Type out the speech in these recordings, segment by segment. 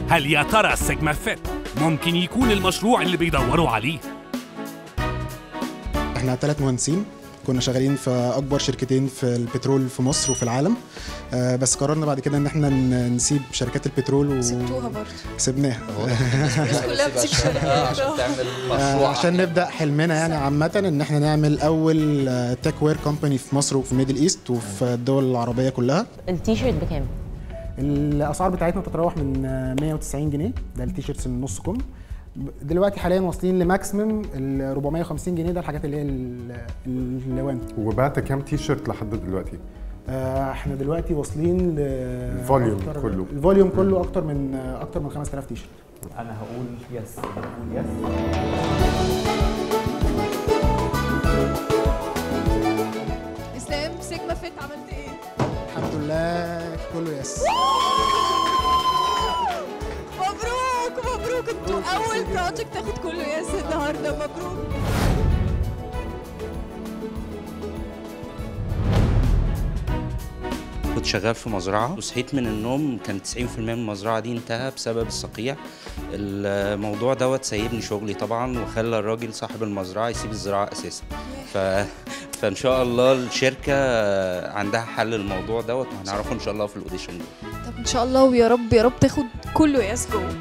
هل يا ترى سيجما فيت ممكن يكون المشروع اللي بيدوروا عليه احنا ثلاث مهندسين كنا شغالين في اكبر شركتين في البترول في مصر وفي العالم آه، بس قررنا بعد كده ان احنا ن- نسيب شركات البترول سبتوها برضه وسيبناها الناس كلها بتسيب آه، شركات عشان تعمل آه، مشروع عشان نبدا حلمنا يعني عامه ان احنا نعمل اول تك وير كومباني في مصر وفي الميدل ايست وفي الدول العربيه كلها التيشيرت بكام؟ الاسعار بتاعتنا بتتراوح من آه، 190 جنيه ده التيشيرتس النص كم دلوقتي حاليا واصلين لماكسيمم ال 450 جنيه ده الحاجات اللي هي ال- اللوان وبعت كام تي شيرت لحد دلوقتي؟ آه، احنا دلوقتي واصلين ل الفوليوم أكتر- كله. الفوليوم كله اكتر من آه، اكتر من 5000 تي شيرت انا هقول يس هقول يس اسلام سيجما فيت عملت ايه؟ الحمد لله كله يس مبروك مبروك انتوا اول بروجكت تاخد كله يس النهارده مبروك كنت شغال في مزرعة وصحيت من النوم كان 90% من المزرعة دي انتهى بسبب الصقيع الموضوع دوت سيبني شغلي طبعا وخلى الراجل صاحب المزرعة يسيب الزراعة أساسا ف... فإن شاء الله الشركة عندها حل الموضوع دوت وهنعرفه إن شاء الله في الأوديشن ده طب ان شاء الله ويا رب يا رب تاخد كله يس جوه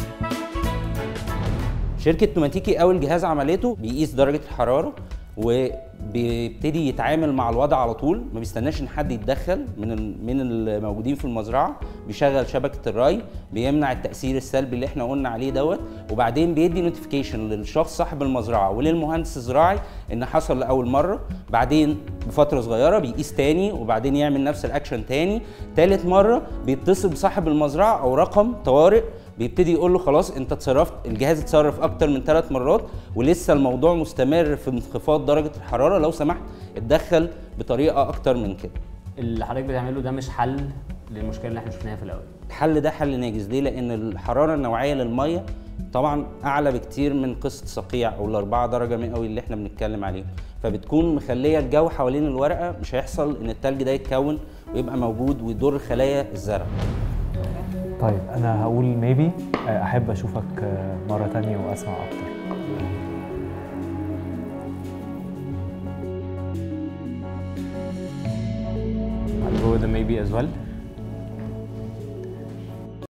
شركة نوماتيكي أول جهاز عملته بيقيس درجة الحرارة وبيبتدي يتعامل مع الوضع على طول ما بيستناش ان حد يتدخل من ال- من الموجودين في المزرعه بيشغل شبكه الري بيمنع التاثير السلبي اللي احنا قلنا عليه دوت وبعدين بيدي نوتيفيكيشن للشخص صاحب المزرعه وللمهندس الزراعي ان حصل لاول مره بعدين بفتره صغيره بيقيس تاني وبعدين يعمل نفس الاكشن تاني تالت مره بيتصل بصاحب المزرعه او رقم طوارئ بيبتدي يقول له خلاص انت اتصرفت الجهاز اتصرف اكتر من ثلاث مرات ولسه الموضوع مستمر في انخفاض درجه الحراره لو سمحت اتدخل بطريقه اكتر من كده اللي حضرتك بتعمله ده مش حل للمشكله اللي احنا شفناها في الاول الحل ده حل ناجز ليه لان الحراره النوعيه للميه طبعا اعلى بكتير من قصه صقيع او الأربعة درجه مئوي اللي احنا بنتكلم عليهم فبتكون مخليه الجو حوالين الورقه مش هيحصل ان التلج ده يتكون ويبقى موجود ويضر خلايا الزرع طيب انا هقول ميبي احب اشوفك آه، مره تانية واسمع اكتر I'll go with the maybe as well